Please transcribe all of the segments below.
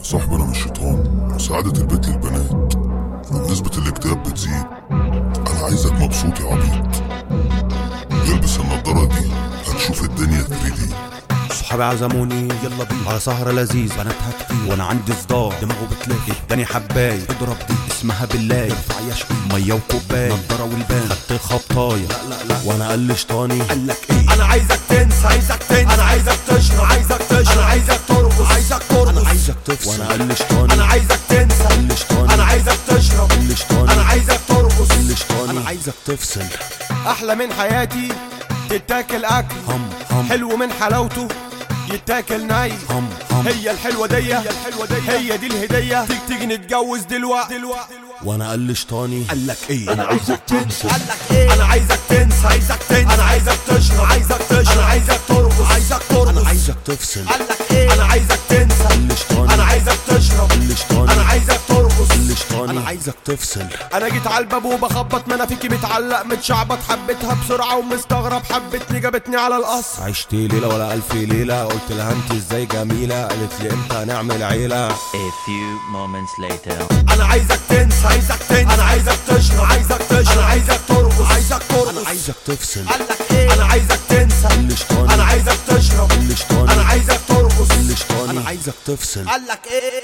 صاحبنا من الشيطان سعادة البيت للبنات ونسبة الاكتئاب بتزيد أنا عايزك مبسوط يا عبيط البس النضارة دي هتشوف الدنيا 3D صحابي عزموني يلا بينا على سهرة لذيذ بناتها كتير وانا عندي صداع دماغه بتلف اداني حباية اضرب دي اسمها بالله ارفع يشقي مية وكوباية نضارة والبان خدت خبطاية لا لا لا وانا قلشتاني قال لك ايه انا عايزك تنسى عايزك تنسى انا عايزك تشرب عايزك تشرب انا عايزك ترقص عايزك ترقص انا عايزك تفصل وانا قلشتاني انا عايزك تنسى قلشتاني انا عايزك تشرب قلشتاني انا عايزك ترقص قلشتاني انا عايزك تفصل احلى من حياتي تتاكل اكل هم هم حلو من حلاوته يتاكل ناي هم هم هي الحلوه دي هي الحلوه دي هي دي الهديه تيجي تيجي نتجوز دلوقتي دلوقتي وانا قلشتاني قال لك ايه أنا عايزك تنسى قال لك ايه انا عايزك تنسى عايزك تنسى انا عايزك تشرب عايزك تشرب انا عايزك ترقص عايزك ترقص انا عايزك تفصل قال لك ايه انا عايزك تنسى قلشتاني انا عايزك تشرب قلشتاني انا عايزك ترقص قلشتاني انا عايزك تفصل انا جيت على الباب وبخبط ما انا فيكي متعلق متشعبط حبيتها بسرعه ومستغرب حبتني جابتني على القصر عشت ليلة ولا ألف ليلة قلت لها انت ازاي جميلة قالت لي امتى هنعمل عيلة A few moments later. انا عايزك تنسى عايزك تنسى انا عايزك تشرب عايزك تشرب انا عايزك ترقص عايزك انا ترقص عايزك تفصل قال لك ايه انا عايزك تنسى قلشتاني انا عايزك تشرب قلشتاني انا عايزك ترقص قلشتاني انا عايزك تفصل قال لك ايه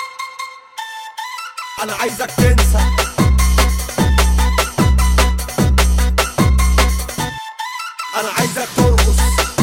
انا عايزك تنسى انا عايزك ترقص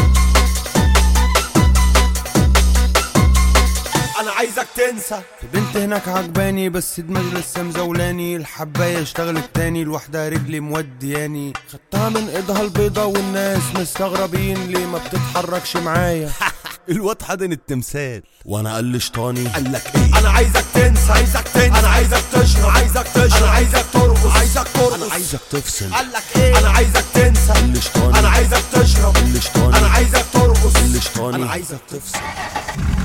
انا عايزك تنسى في بنت هناك عجباني بس دماغي لسه مزولاني الحباية اشتغلت تاني لوحدها رجلي مودياني خدتها من ايدها البيضة والناس مستغربين ليه ما بتتحركش معايا الواد حضن التمثال وانا قلشتاني قال لك ايه انا عايزك تنسى عايزك تنسى انا عايزك تشرب عايزك تشرب انا عايزك ترقص عايزك انا ترقص عايزك تفصل قال لك ايه انا عايزك تنسى قلشتاني انا عايزك تشرب قلشتاني انا عايزك ترقص قلشتاني انا عايزك تفصل